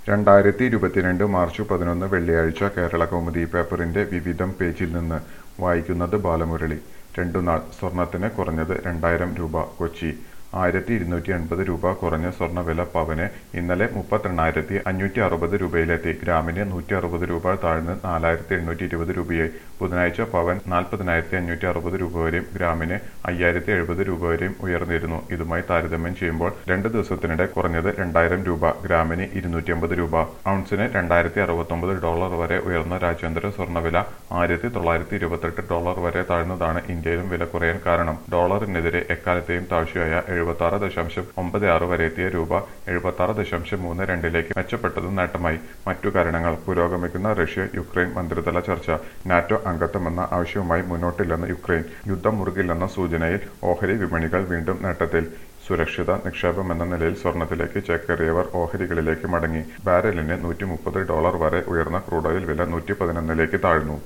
രണ്ടായിരത്തി ഇരുപത്തിരണ്ട് മാർച്ച് പതിനൊന്ന് വെള്ളിയാഴ്ച കേരള കൗമുദി പേപ്പറിന്റെ വിവിധം പേജിൽ നിന്ന് വായിക്കുന്നത് ബാലമുരളി രണ്ടുനാൾ സ്വർണത്തിന് കുറഞ്ഞത് രണ്ടായിരം രൂപ കൊച്ചി ആയിരത്തി ഇരുന്നൂറ്റി എൺപത് രൂപ കുറഞ്ഞ സ്വർണ്ണവില പവന് ഇന്നലെ മുപ്പത്തെണ്ണായിരത്തി അഞ്ഞൂറ്റി അറുപത് രൂപയിലെത്തി ഗ്രാമിന് നൂറ്റി അറുപത് രൂപ താഴ്ന്ന് നാലായിരത്തി എണ്ണൂറ്റി ഇരുപത് രൂപയായി ബുധനാഴ്ച പവൻ നാൽപ്പതിനായിരത്തി അഞ്ഞൂറ്റി അറുപത് രൂപ വരെയും ഗ്രാമിന് അയ്യായിരത്തി എഴുപത് രൂപ വരെയും ഉയർന്നിരുന്നു ഇതുമായി താരതമ്യം ചെയ്യുമ്പോൾ രണ്ട് ദിവസത്തിനിടെ കുറഞ്ഞത് രണ്ടായിരം രൂപ ഗ്രാമിന് ഇരുന്നൂറ്റി അമ്പത് രൂപ ഔൺസിന് രണ്ടായിരത്തി അറുപത്തൊമ്പത് ഡോളർ വരെ ഉയർന്ന രാജ്യാന്തര സ്വർണ്ണവില ആയിരത്തി തൊള്ളായിരത്തി ഇരുപത്തെട്ട് ഡോളർ വരെ താഴ്ന്നതാണ് ഇന്ത്യയിലും വില കുറയാൻ കാരണം ഡോളറിനെതിരെ എക്കാലത്തെയും താഴ്ചയായ എഴുപത്തി ആറ് ദശാംശം ഒമ്പത് ആറ് വരെ എത്തിയ രൂപ എഴുപത്തി ആറ് ദശാംശം മൂന്ന് രണ്ടിലേക്ക് മെച്ചപ്പെട്ടതും നേട്ടമായി മറ്റു കാരണങ്ങൾ പുരോഗമിക്കുന്ന റഷ്യ യുക്രൈൻ മന്ത്രിതല ചർച്ച നാറ്റോ അംഗത്വമെന്ന ആവശ്യവുമായി മുന്നോട്ടില്ലെന്ന് യുക്രൈൻ യുദ്ധം മുറുകില്ലെന്ന സൂചനയിൽ ഓഹരി വിപണികൾ വീണ്ടും നേട്ടത്തിൽ സുരക്ഷിത നിക്ഷേപം എന്ന നിലയിൽ സ്വർണത്തിലേക്ക് ചേക്കേറിയവർ ഓഹരികളിലേക്ക് മടങ്ങി ബാരലിന് നൂറ്റി മുപ്പത് ഡോളർ വരെ ഉയർന്ന ക്രൂഡ് ഓയിൽ വില നൂറ്റി പതിനൊന്നിലേക്ക് താഴ്ന്നു